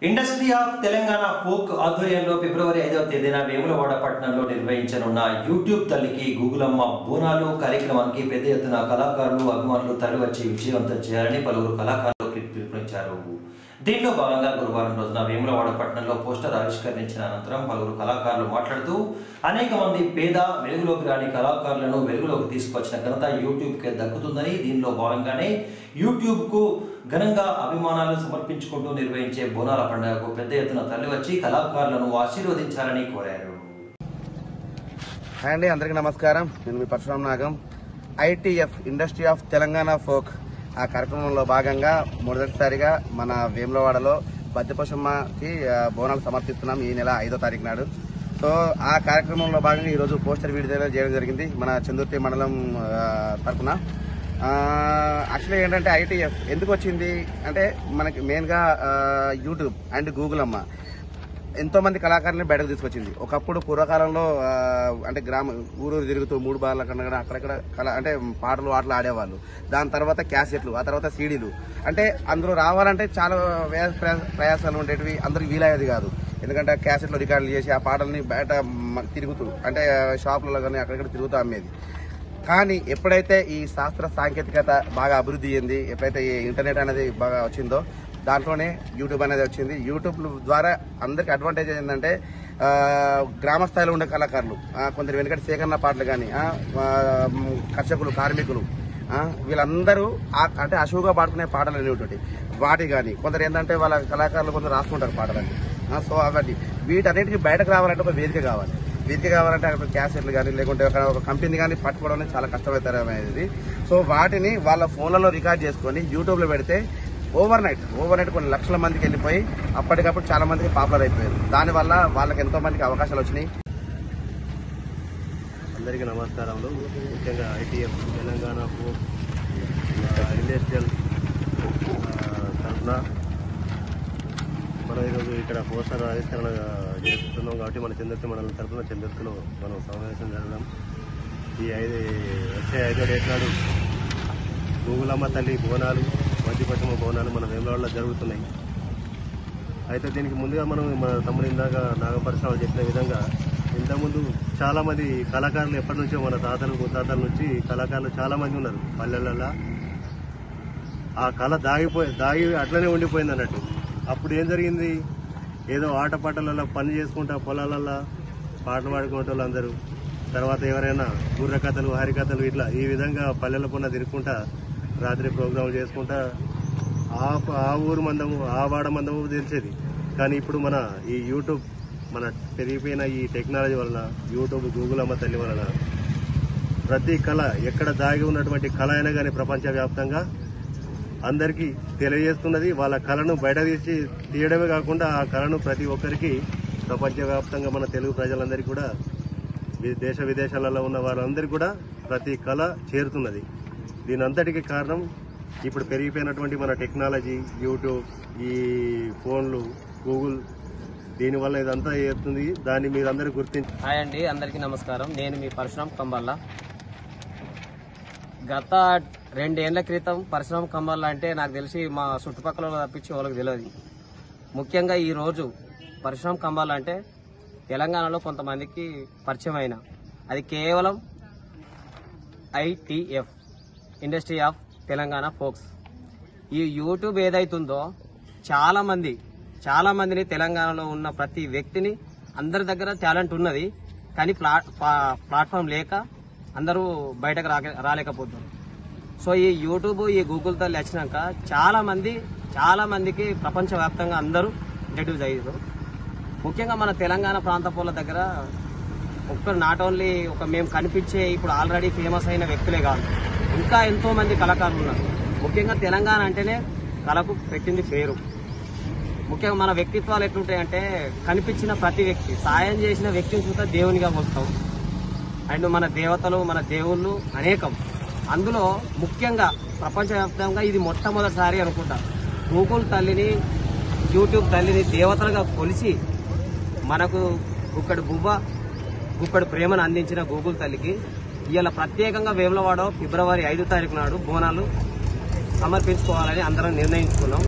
industry of Telangana folk ఆధ్వర్యంలో ఫిబ్రవరి ఐదవ తేదీన వేములవాడ పట్టణంలో నిర్వహించనున్న యూట్యూబ్ తల్లికి గూగులమ్మ బోనాలు కార్యక్రమానికి పెద్ద ఎత్తున కళాకారులు అభిమానులు తరలివచ్చి విజయవంతం చేయాలని పలువురు కళాకారులు పిలుపునిచ్చారు దీనిలో భాగంగా గురువారం రోజున వేములవాడ పట్టణంలో పోస్టర్ ఆవిష్కరించిన అనంతరం పలువురు కళాకారులు మాట్లాడుతూ అనేక మంది పేద వెలుగులోకి రాని కళాకారులను వెలుగులోకి తీసుకొచ్చిన ఘనత యూట్యూబ్కే దక్కుతుందని దీనిలో భాగంగానే యూట్యూబ్కు ఘనంగా అభిమానాలు సమర్పించుకుంటూ నిర్వహించే బోనాల పండుగకు పెద్ద ఎత్తున తరలివచ్చి కళాకారులను ఆశీర్వదించాలని కోరారు హాయ్ అండి అందరికీ నమస్కారం నేను మీ Parashuram Nagam ITF industry of Telangana folk ఆ కార్యక్రమంలో భాగంగా మొదటిసారిగా మన వేములవాడలో బద్దపశమ్మకి ఆ, బోనాలు సమర్పిస్తున్నాం ఈ నెల ఐదో తారీఖు నాడు సో ఆ కార్యక్రమంలో భాగంగా ఈరోజు పోస్టర్ విడుదల చేయడం జరిగింది మన చందుర్తి మండలం ఆ, తరపున యాక్చువల్లీ ఏంటంటే ఐటీఎఫ్ ఎందుకు వచ్చింది అంటే మనకి మెయిన్గా యూట్యూబ్ అండ్ గూగుల్ అమ్మ ఎంతో మంది కళాకారులను బయటకు తీసుకొచ్చింది ఒకప్పుడు పూర్వకాలంలో ఆ, అంటే గ్రామ ఊరూరు తిరుగుతూ మూడు బార్ల కన్నా కూడా అక్కడక్కడ కళ అంటే పాటలు ఆటలు ఆడేవాళ్ళు దాని తర్వాత క్యాసెట్లు ఆ తర్వాత సీడీలు అంటే అందులో రావాలంటే చాలా వ్యయ- ప్రయా- ప్రయాసాలు ఉండేటివి అందరికి వీలయ్యేది కాదు ఎందుకంటే క్యాసెట్లు రికార్డులు చేసి ఆ పాటల్ని బయట మ- తిరుగుతూ అంటే షాపులలో కానీ అక్కడక్కడ తిరుగుతూ అమ్మేది కానీ ఎప్పుడైతే ఈ శాస్త్ర సాంకేతికత బాగా అభివృద్ధి చెంది ఎప్పుడైతే ఈ ఇంటర్నెట్ అనేది బాగా వచ్చిందో దాంట్లోనే యూట్యూబ్ అనేది వచ్చింది యూట్యూబ్ ద్వారా అందరికి అడ్వాంటేజ్ ఏంటంటే ఆ, గ్రామ స్థాయిలో ఉండే కళాకారులు ఆ, కొందరు వెనకటి సేకరణ పాటలు కానీ కర్షకులు కార్మికులు ఆ, వీళ్ళందరూ ఆ- అంటే అశువుగా పాడుకునే పాటలు అనేటువంటి వాటి కానీ కొందరు ఏంటంటే వాళ్ళ కళాకారులు కొందరు రాసుకుంటారు పాటలని ఆ, సో అవన్నీ వీటన్నిటికీ బయటకు రావాలంటే ఒక వేదిక కావాలి వేదిక కావాలంటే అక్కడ క్యాసెట్లు కానీ లేకుంటే ఒక ఒక కంపెనీ కానీ పట్టుకోవడం అనేది చాలా కష్టమైతరమైనది సో వాటిని వాళ్ళ ఫోన్లలో రికార్డ్ చేసుకొని యూట్యూబ్లో పెడితే ఓవర్ నైట్ ఓవర్ నైట్ కొన్ని లక్షల మందికి వెళ్ళిపోయి అప్పటికప్పుడు చాలా మందికి పాపులర్ అయిపోయారు దానివల్ల వాళ్ళకి ఎంతో మందికి అవకాశాలు వచ్చినాయి అందరికీ నమస్కారములు ముఖ్యంగా ఐటీఎఫ్ తెలంగాణ ఫోక్ ఇండస్ట్రియల్ తరఫున మనం ఈరోజు ఇక్కడ పోస్టర్ ఆవిష్కరణ చేస్తున్నాం కాబట్టి మన చంద్రతి మండలం తరఫున చంద్రతిలో మనం సమావేశం జరగడం ఈ ఐదు వచ్చే ఐదో డేట్ నాడు గూగులమ్మ తల్లి బోనాలు మధ్యపశ్చిమ బోనాలు మన వేములవాడలో జరుగుతున్నాయి అయితే దీనికి ముందుగా మనం మన తమ్ముడు ఇందాక నాగపరిశ్రమ చెప్పిన విధంగా ఇంతకుముందు చాలా మంది కళాకారులు ఎప్పటి నుంచో మన తాతలు ముత్తాతల నుంచి కళాకారులు చాలా మంది ఉన్నారు పల్లెలలో ఆ కళ దాగిపోయి దాగి అట్లనే ఉండిపోయింది అన్నట్టు అప్పుడు ఏం జరిగింది ఏదో ఆటపాటలలో పని చేసుకుంటా పొలాలల్లో పాటలు పాడుకునే వాళ్ళందరూ తర్వాత ఎవరైనా బుర్ర కథలు హరికథలు ఇట్లా ఈ విధంగా పల్లెల పొన్న తిరుగుకుంటా రాత్రి ప్రోగ్రాంలు చేసుకుంటా ఆ ఆ ఊరు మందము ఆ వాడ మందము తెలిసేది కానీ ఇప్పుడు మన ఈ యూట్యూబ్ మన పెరిగిపోయిన ఈ టెక్నాలజీ వలన యూట్యూబ్ గూగుల్ అమ్మ తల్లి వలన ప్రతి కళ ఎక్కడ దాగి ఉన్నటువంటి కళ అయినా కానీ ప్రపంచవ్యాప్తంగా అందరికీ తెలియజేస్తున్నది వాళ్ళ కళను బయట తీసి తీయడమే కాకుండా ఆ కళను ప్రతి ఒక్కరికి ప్రపంచవ్యాప్తంగా మన తెలుగు ప్రజలందరికీ కూడా వి- దేశ విదేశాలలో ఉన్న వారందరికీ కూడా ప్రతి కళ చేరుతున్నది దీని అంతటికి కారణం ఇప్పుడు పెరిగిపోయినటువంటి మన టెక్నాలజీ యూట్యూబ్ ఈ ఫోన్లు గూగుల్ దీనివల్ల ఇదంతా చేరుతుంది దాన్ని మీరందరూ గుర్తించి హాయ్ అండి అందరికీ నమస్కారం నేను మీ పరశురామ్ కంబల్ల గత రెండేళ్ల క్రితం పరశురామ్ కంబల్ల అంటే నాకు తెలిసి మా చుట్టుపక్కల వాళ్ళు తప్పించి వాళ్ళకి తెలియదు ముఖ్యంగా ఈ రోజు పరశురామ్ కంబాల అంటే తెలంగాణలో కొంతమందికి పరిచయం అయిన అది కేవలం ITF industry of Telangana folks ఈ యూట్యూబ్ ఏదైతుందో చాలా మంది చాలా మందిని తెలంగాణలో ఉన్న ప్రతి వ్యక్తిని అందరి దగ్గర టాలెంట్ ఉన్నది కానీ ప్లా పా- ప్లాట్ఫామ్ లేక అందరూ బయటకు రాక రాలేకపోతున్నారు సో ఈ యూట్యూబ్ ఈ గూగుల్ తల్లి వచ్చినాక చాలా మంది చాలా మందికి ప్రపంచవ్యాప్తంగా అందరూ ఇంట్రడ్యూస్ అయ్యారు ముఖ్యంగా మన తెలంగాణ ప్రాంత పూల దగ్గర ఒక్క నాట్ ఓన్లీ ఒక మేము కనిపించే ఇప్పుడు ఆల్రెడీ ఫేమస్ అయిన వ్యక్తులే కాదు ఇంకా ఎంతో మంది కళాకారులు ఉన్నారు ముఖ్యంగా తెలంగాణ అంటేనే కళకు పెట్టింది పేరు ముఖ్యంగా మన వ్యక్తిత్వాలు ఎట్లుంటాయంటే కనిపించిన ప్రతి వ్యక్తి సాయం చేసిన వ్యక్తిని చూస్తే దేవునిగా వస్తాం అండ్ మన దేవతలు మన దేవుళ్ళు అనేకం అందులో ముఖ్యంగా ప్రపంచవ్యాప్తంగా ఇది మొట్టమొదటిసారి అనుకుంటా గూగుల్ తల్లిని యూట్యూబ్ తల్లిని దేవతలుగా కొలిసి మనకు గుక్కడి బువ్వ గుక్కడి ప్రేమను అందించిన గూగుల్ తల్లికి ఇవాళ ప్రత్యేకంగా వేములవాడ ఫిబ్రవరి ఐదు తారీఖు నాడు బోనాలు సమర్పించుకోవాలని అందరం నిర్ణయించుకున్నాం